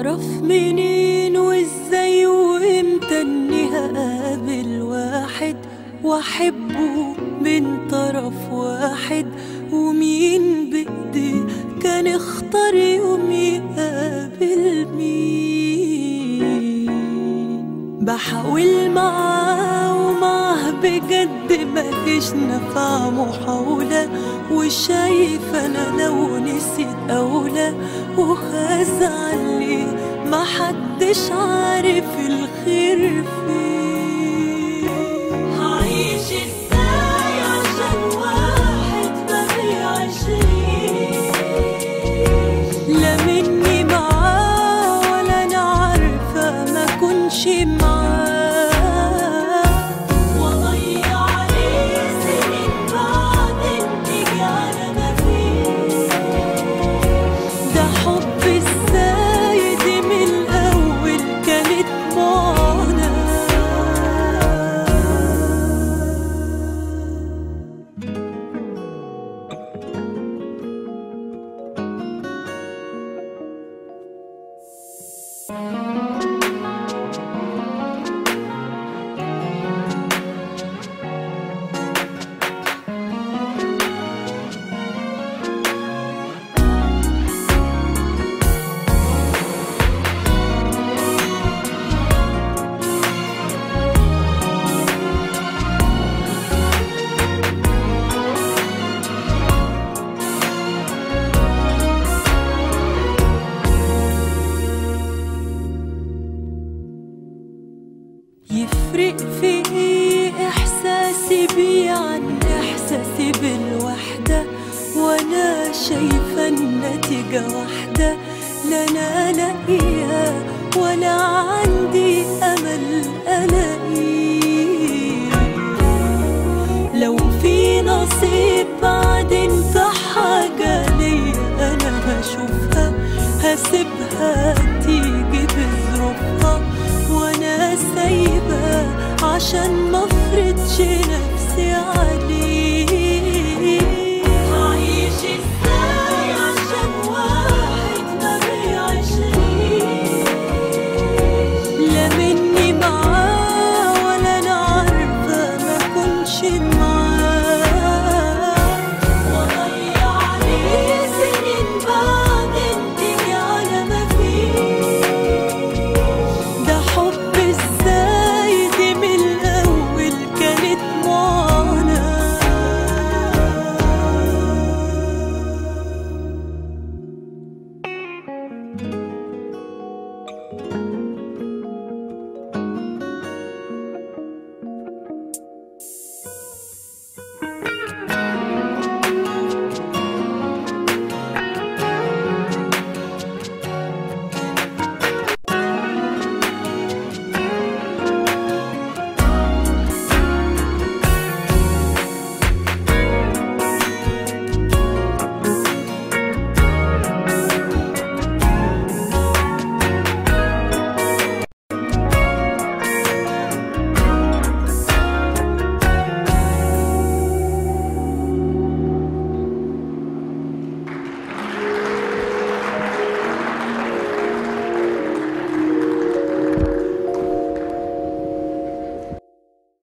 اعرف منين وازاي وامتى اني هقابل واحد واحبه من طرف واحد ومين بايدي كان اختار يوم يقابل مين بحاول معاه ومعاه بجد مفيش نفع محاولة وشايف انا لو نسيت اولى وهزعل ليه محدش عارف الخير فين هعيش ازاي عشان واحد ما بيعيشنيش لا مني معاه ولا انا عارفه ما كنش معاه واضيع عليه سنين بعد انتي على ما فيه ده حب ازاي دي من الاول كانت معاناه يفرق في ايه احساسي بيه عن احساسي بالوحدة وانا شايفة النتيجة واحدة لا انا لاقيها ولا عندي امل الاقيه لو في نصيب بعدين في حاجة ليا أنا هشوفها هسيبها تيجي بظروفها وأنا سايبة عشان مفرضش نفسي عليه